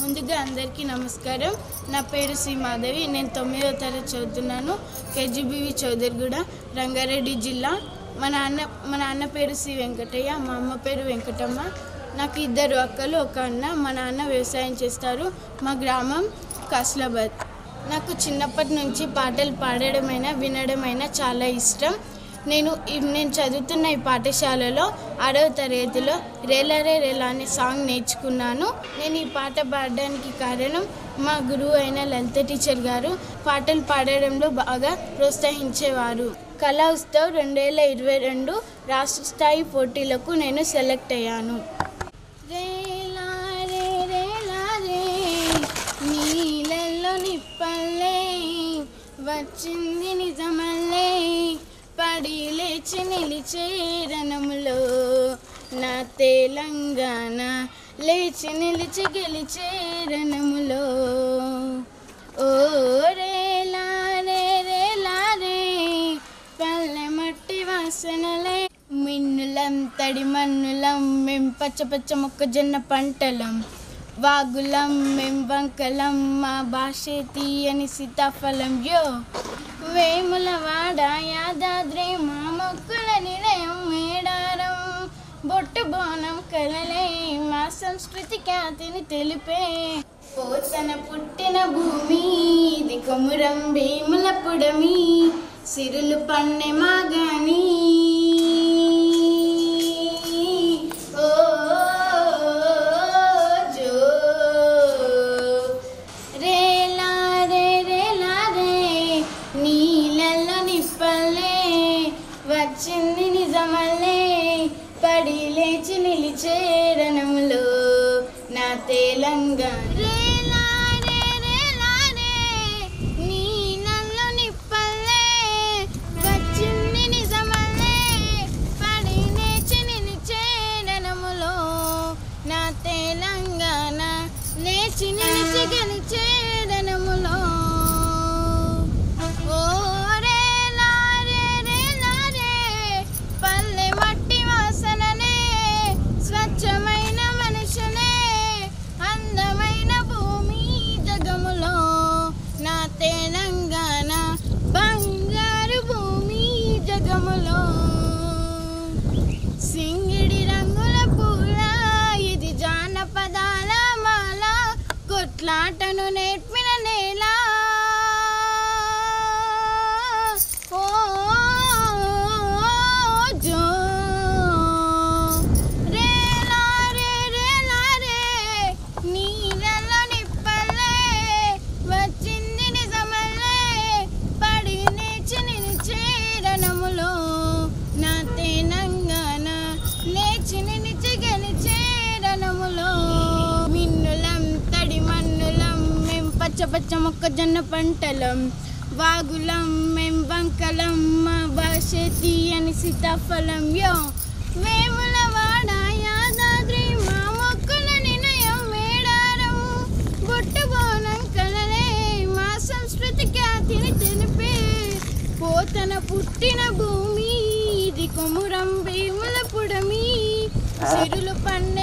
ముందుగా అందరికీ నమస్కారం నా పేరు శ్రీ మాధవి నేను తొమ్మిదో తరగతి చదువుతున్నాను కేజీబీవి చౌదరిగూడ రంగారెడ్డి జిల్లా మా నాన్న మా నాన్న పేరు శ్రీ వెంకటయ్య మా అమ్మ పేరు వెంకటమ్మ నాకు ఇద్దరు అక్కలు ఒక అన్న మా నాన్న వ్యవసాయం చేస్తారు మా గ్రామం కాస్లాబాద్ నాకు చిన్నప్పటి నుంచి పాటలు పాడడమైనా వినడమైనా చాలా ఇష్టం నేను ఈ- నేను చదువుతున్న ఈ పాఠశాలలో ఆరవ తరగతిలో రేలారే రేలా అనే సాంగ్ నేర్చుకున్నాను నేను ఈ పాట పాడడానికి కారణం మా గురువు అయిన లలిత టీచర్ గారు పాటలు పాడడంలో బాగా ప్రోత్సహించేవారు కళా ఉత్సవ్ రెండు వేల ఇరవై రెండు రాష్ట్ర స్థాయి పోటీలకు నేను సెలెక్ట్ అయ్యాను రేలా రే రేలా రే నీళ్ళల్లో నిప్పల్లే వచ్చింది నిజమల్లే పడి లేచి నిలిచే రణములో నా తెలంగాణ లేచి నిలిచి గెలిచే రణములో ఓ రేలా రే రేలా రే పల్లె మట్టి వాసనలే మిన్నులం తడి మన్నులం మేం పచ్చ పచ్చ మొక్కజొన్న పంటలం వాగులం మేం వంకలం మా భాషే తీయని సీతాఫలం యో వేముల వాడ యాదాద్రి మా మొక్కుల నిలయం మేడారం బొట్టు బోనం కలలే మా సంస్కృతి ఖ్యాతిని తెలిపే పోతన పుట్టిన భూమి ఇది కొమురం భీముల పుడమి సిరులు పన్నె మాగాని ఓ జో రేలా రే రేలా రే నీళ్ళల్లో నిప్పల్లే వచ్చింది నిజమల్లే పడి లేచి నిలిచే రణములో నా తెలంగాణ రేలా రే రేలా రే నీళ్ళల్లో నిప్పల్లే వచ్చింది నిజమల్లే పడి లేచి నిలిచే రణములో నా తెలంగాణ లేచి నిలిచి గెలిచే రణములో ఓ రేలా రే రేలా రే పల్లె మట్టి వాసననే స్వచ్ఛమైన మనుషులే అందమైన భూమి జగములో నా తెలంగాణ బంగారు భూమి జగములో సింగిడి రంగుల పూల ఇది జానపదాల మాల కొట్లాటను నేర్పిన నేల ఓ జో రేలా రే రేలా రే నీళ్ళలో నిప్పలే వచ్చింది నిజమల్లే పడి లేచి నిలిచే రణములో నా తెలంగాణ లేచి నిలిచి గెలిచే రణములో మిన్నులం తడి మన్నులం మేం పచ్చ పచ్చ మొక్కజొన్న పంటలం వాగులం మేం వంకలం మా భాష తీయని సీతాఫలం యో వేముల వాడ యాదాద్రి మా మొక్కుల నిలయం మేడారం బొట్టు బోనం కలలే మా సంస్కృతి ఖ్యాతిని తెలిపే పోతన పుట్టిన భూమి ఇది కొమురం భీముల పుడమి సిరులు పన్న